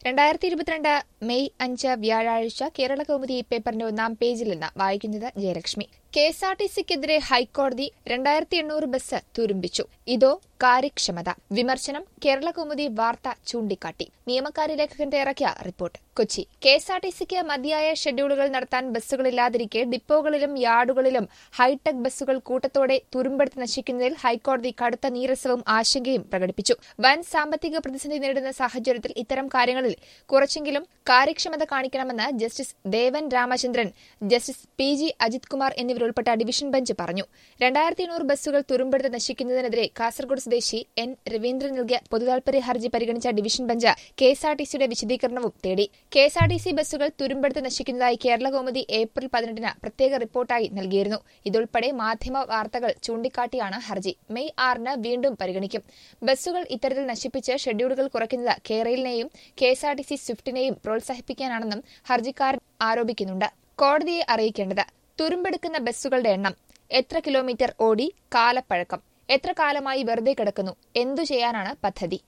രണ്ടായിരത്തി ഇരുപത്തിരണ്ട് മെയ് അഞ്ച് വ്യാഴാഴ്ച കേരള കൗമുദി പേപ്പറിന്റെ ഒന്നാം പേജിൽ നിന്ന് വായിക്കുന്നത് Jayalakshmi K S R T സിക്കെതിരെ ഹൈക്കോടതി രണ്ടായിരത്തി എണ്ണൂറ് ബസ് തുരുമ്പിച്ചു ഇതോ കാര്യക്ഷമത വിമർശനം കേരള കൗമുദി വാർത്ത ചൂണ്ടിക്കാട്ടി നിയമകാര്യ ലേഖകൻ തയ്യാറാക്കിയ report Kochi K S R T സിക്ക് മതിയായ ഷെഡ്യൂളുകൾ നടത്താൻ ബസ്സുകളില്ലാതിരിക്കെ ഡിപ്പോകളിലും യാർഡുകളിലും ഹൈടെക് ബസ്സുകൾ കൂട്ടത്തോടെ തുരുമ്പെടുത്ത് നശിക്കുന്നതിൽ ഹൈക്കോടതി കടുത്ത നീരസവും ആശങ്കയും പ്രകടിപ്പിച്ചു വൻ സാമ്പത്തിക പ്രതിസന്ധി നേരിടുന്ന സാഹചര്യത്തിൽ ഇത്തരം കാര്യങ്ങളിൽ കുറച്ചെങ്കിലും കാര്യക്ഷമത കാണിക്കണമെന്ന് justice Devan Ramachandran justice P G Ajith Kumar എന്നിവരുൾപ്പെട്ട ഡിവിഷൻ ബെഞ്ച് പറഞ്ഞു രണ്ടായിരത്തി എണ്ണൂറ് ബസ്സുകൾ തുരുമ്പെടുത്ത് നശിക്കുന്നതിനെതിരെ കാസർഗോഡ് സ്വദേശി എൻ രവീന്ദ്രൻ നൽകിയ പൊതുതാൽപര്യ ഹർജി പരിഗണിച്ച division bench K S R T സിയുടെ വിശദീകരണവും തേടി K S R T C ബസ്സുകൾ തുരുമ്പെടുത്ത് നശിക്കുന്നതായി കേരള കൗമുദി ഏപ്രിൽ പതിനെട്ടിന് പ്രത്യേക റിപ്പോർട്ടായി നൽകിയിരുന്നു ഇതുൾപ്പെടെ മാധ്യമ വാർത്തകൾ ചൂണ്ടിക്കാട്ടിയാണ് ഹർജി മെയ് ആറിന് വീണ്ടും പരിഗണിക്കും ബസ്സുകൾ ഇത്തരത്തിൽ നശിപ്പിച്ച് ഷെഡ്യൂളുകൾ കുറയ്ക്കുന്നത് കേരളിനെയും K S R T C സ്വിഫ്റ്റിനെയും പ്രോത്സാഹിപ്പിക്കാനാണെന്നും ഹർജിക്കാരൻ ആരോപിക്കുന്നുണ്ട് കോടതിയെ അറിയിക്കേണ്ടത് തുരുമ്പെടുക്കുന്ന ബസ്സുകളുടെ എണ്ണം എത്ര കിലോമീറ്റർ ഓടി കാലപ്പഴക്കം എത്ര കാലമായി വെറുതെ കിടക്കുന്നു എന്തു ചെയ്യാനാണ് പദ്ധതി